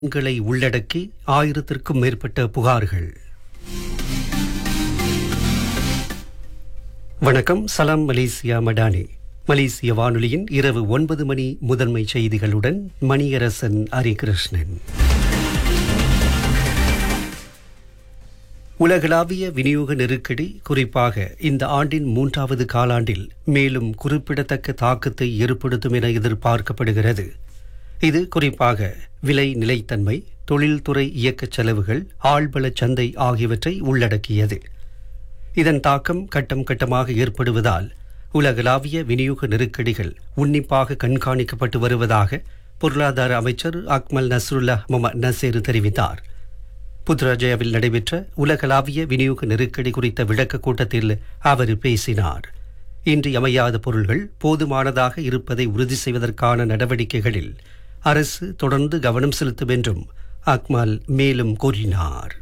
ங்களை உள்ளடக்கி ஆயிரத்திற்கும் மேற்பட்ட புகார்கள் வணக்கம் சலாம் மலேசியா மடானி மலேசிய வானொலியின் இரவு ஒன்பது மணி முதன்மை செய்திகளுடன் மணியரசன் ஹரிகிருஷ்ணன் உலகளாவிய விநியோக நெருக்கடி குறிப்பாக இந்த ஆண்டின் மூன்றாவது காலாண்டில் மேலும் குறிப்பிடத்தக்க தாக்கத்தை ஏற்படுத்தும் என எதிர்பார்க்கப்படுகிறது இது குறிப்பாக விலை நிலைத்தன்மை தொழில்துறை இயக்கச் செலவுகள் ஆழ்பல சந்தை ஆகியவற்றை உள்ளடக்கியது இதன் தாக்கம் கட்டம் கட்டமாக ஏற்படுவதால் உலகளாவிய விநியோக நெருக்கடிகள் உன்னிப்பாக கண்காணிக்கப்பட்டு வருவதாக பொருளாதார அமைச்சர் அக்மல் நஸ்ருல்லா முகமது நசீர் தெரிவித்தார் புத்ராஜயாவில் நடைபெற்ற உலகளாவிய விநியோக நெருக்கடி குறித்த விளக்க கூட்டத்தில் அவர் பேசினார் இன்றியமையாத பொருள்கள் போதுமானதாக இருப்பதை உறுதி செய்வதற்கான நடவடிக்கைகளில் அரசு தொடர்ந்து கவனம் செலுத்தும் என்றும் அக்மால் மேலும் கூறினார்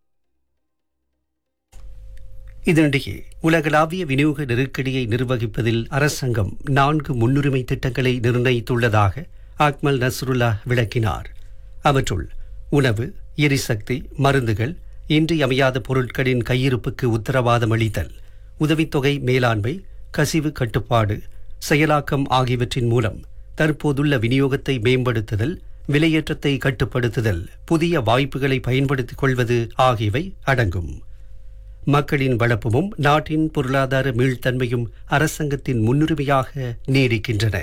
இதனிடையே உலகளாவிய விநியோக நெருக்கடியை நிர்வகிப்பதில் அரசாங்கம் நான்கு முன்னுரிமை திட்டங்களை நிர்ணயித்துள்ளதாக அக்மல் நஸ்ருல்லா விளக்கினார் அவற்றுள் உணவு எரிசக்தி மருந்துகள் இன்றியமையாத பொருட்களின் கையிருப்புக்கு உத்தரவாதம் அளித்தல் உதவித்தொகை மேலாண்மை கசிவு கட்டுப்பாடு செயலாக்கம் ஆகியவற்றின் மூலம் தற்போதுள்ள விநியோகத்தை மேம்படுத்துதல் விலையேற்றத்தை கட்டுப்படுத்துதல் புதிய வாய்ப்புகளை பயன்படுத்திக் கொள்வது ஆகியவை அடங்கும் மக்களின் வளப்பமும் நாட்டின் பொருளாதார மீள்தன்மையும் அரசாங்கத்தின் முன்னுரிமையாக நீடிக்கின்றன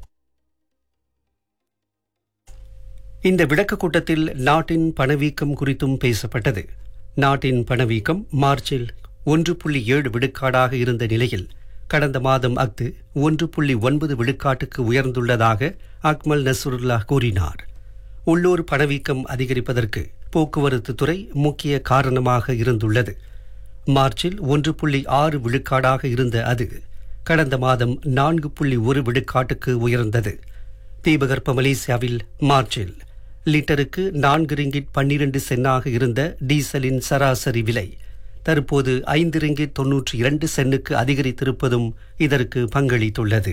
இந்த விளக்க கூட்டத்தில் நாட்டின் பணவீக்கம் குறித்தும் பேசப்பட்டது நாட்டின் பணவீக்கம் மார்ச்சில் ஒன்று புள்ளி ஏழு விழுக்காடாக இருந்த நிலையில் கடந்த மாதம் அஃது ஒன்று புள்ளி ஒன்பது விழுக்காட்டுக்கு உயர்ந்துள்ளதாக அக்மல் நசருல்லா கூறினார் உள்ளூர் பணவீக்கம் அதிகரிப்பதற்கு போக்குவரத்து துறை முக்கிய காரணமாக இருந்துள்ளது மார்ச்சில் ஒன்று புள்ளி ஆறு விழுக்காடாக இருந்த அது கடந்த மாதம் நான்கு புள்ளி ஒரு விழுக்காட்டுக்கு உயர்ந்தது தீபகற்ப மலேசியாவில் மார்ச்சில் லிட்டருக்கு நான்கு ரிங்கிட் பன்னிரண்டு சென்னாக இருந்த டீசலின் சராசரி விலை தற்போது ஐந்து ரிங்கிட் தொன்னூற்றி இரண்டு சென்னுக்கு அதிகரித்திருப்பதும் இதற்கு பங்களித்துள்ளது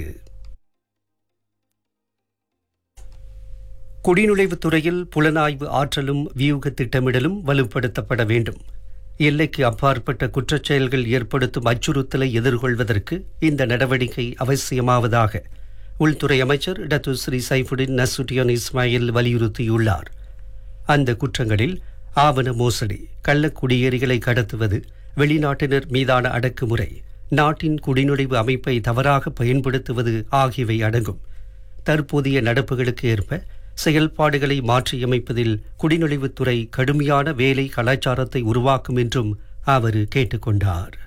குடிநுழைவுத் துறையில் புலனாய்வு ஆற்றலும் வியூக திட்டமிடலும் வலுப்படுத்தப்பட வேண்டும் எல்லைக்கு அப்பாற்பட்ட குற்றச்செயல்கள் ஏற்படுத்தும் அச்சுறுத்தலை எதிர்கொள்வதற்கு இந்த நடவடிக்கை அவசியமாவதாக உள்துறை அமைச்சர் Datuk Seri Saifuddin Nasution Ismail வலியுறுத்தியுள்ளார் அந்த குற்றங்களில் ஆவண மோசடி கள்ள குடியேறிகளை கடத்துவது வெளிநாட்டினர் மீதான அடக்குமுறை நாட்டின் குடிநுழைவு அமைப்பை தவறாக பயன்படுத்துவது ஆகியவை அடங்கும் தற்போதைய நடப்புகளுக்கு ஏற்ப செயல்பாடுகளை மாற்றியமைப்பதில் குடிநுழைவுத்துறை கடுமையான வேலை கலாச்சாரத்தை உருவாக்கும் என்றும் அவர் கேட்டுக்கொண்டார்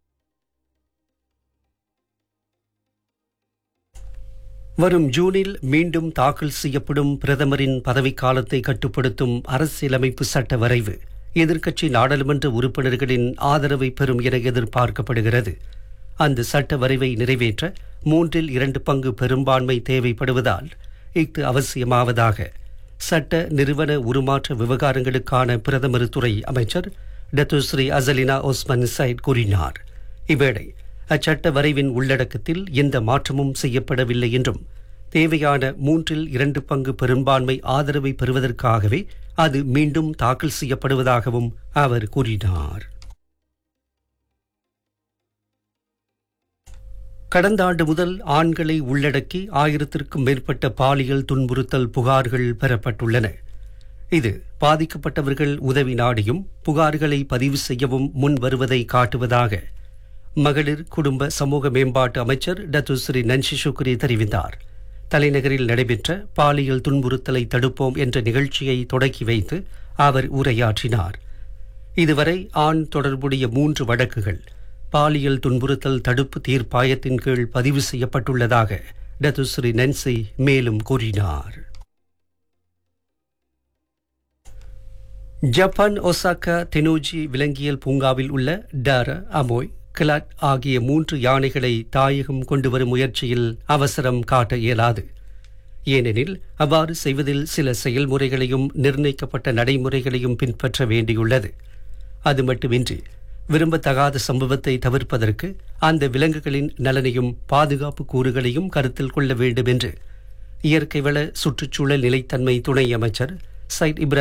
வரும் ஜூனில் மீண்டும் தாக்கல் செய்யப்படும் பிரதமரின் பதவிக்காலத்தை கட்டுப்படுத்தும் அரசியலமைப்பு சட்ட வரைவு எதிர்க்கட்சி நாடாளுமன்ற உறுப்பினர்களின் ஆதரவை பெறும் என எதிர்பார்க்கப்படுகிறது அந்த சட்ட வரைவை நிறைவேற்ற மூன்றில் இரண்டு பங்கு பெரும்பான்மை தேவைப்படுவதால் இஃது அவசியமாவதாக சட்ட நிறுவன உருமாற்ற விவகாரங்களுக்கான பிரதமர் துறை அமைச்சர் டத்துஸ்ரீ அசலினா ஒஸ்மன் சைட் கூறினார் இவ்வேளை அச்சட்ட வரைவின் உள்ளடக்கத்தில் எந்த மாற்றமும் செய்யப்படவில்லை என்றும் தேவையான மூன்றில் இரண்டு பங்கு பெரும்பான்மை ஆதரவை பெறுவதற்காகவே அது மீண்டும் தாக்கல் செய்யப்படுவதாகவும் அவர் கூறினார் கடந்த ஆண்டு முதல் ஆண்களை உள்ளடக்கி ஆயிரத்திற்கும் மேற்பட்ட பாலியல் துன்புறுத்தல் புகார்கள் பெறப்பட்டுள்ளன இது பாதிக்கப்பட்டவர்கள் உதவி நாடியும் புகார்களை பதிவு செய்யவும் முன் வருவதை காட்டுவதாக மகளிர் குடும்ப சமூக மேம்பாட்டு அமைச்சர் டத்துஸ்ரீ நன்ஷி சுக்ரி தெரிவித்தார் தலைநகரில் நடைபெற்ற பாலியல் துன்புறுத்தலை தடுப்போம் என்ற நிகழ்ச்சியை தொடக்கி வைத்து அவர் உரையாற்றினார் இதுவரை ஆண் தொடர்புடைய மூன்று வழக்குகள் பாலியல் துன்புறுத்தல் தடுப்பு தீர்ப்பாயத்தின் கீழ் பதிவு செய்யப்பட்டுள்ளதாக டத்துஸ்ரீ நன்சி மேலும் கூறினார் ஜப்பான் ஒசாக்கா தெனோஜி விலங்கியல் பூங்காவில் உள்ள டார அமோய் கிளாட் ஆகிய மூன்று யானைகளை தாயகம் கொண்டு வரும் முயற்சியில் அவசரம் காட்ட இயலாது ஏனெனில் அவ்வாறு செய்வதில் சில செயல்முறைகளையும் நிர்ணயிக்கப்பட்ட நடைமுறைகளையும் பின்பற்ற வேண்டியுள்ளது அது மட்டுமின்றி விரும்பத்தகாத சம்பவத்தை தவிர்ப்பதற்கு அந்த விலங்குகளின் நலனையும் பாதுகாப்பு கூறுகளையும் கருத்தில் கொள்ள வேண்டும் என்று இயற்கை வள சுற்றுச்சூழல் நிலைத்தன்மை துணை அமைச்சர் சைட் இப்ராஹிம்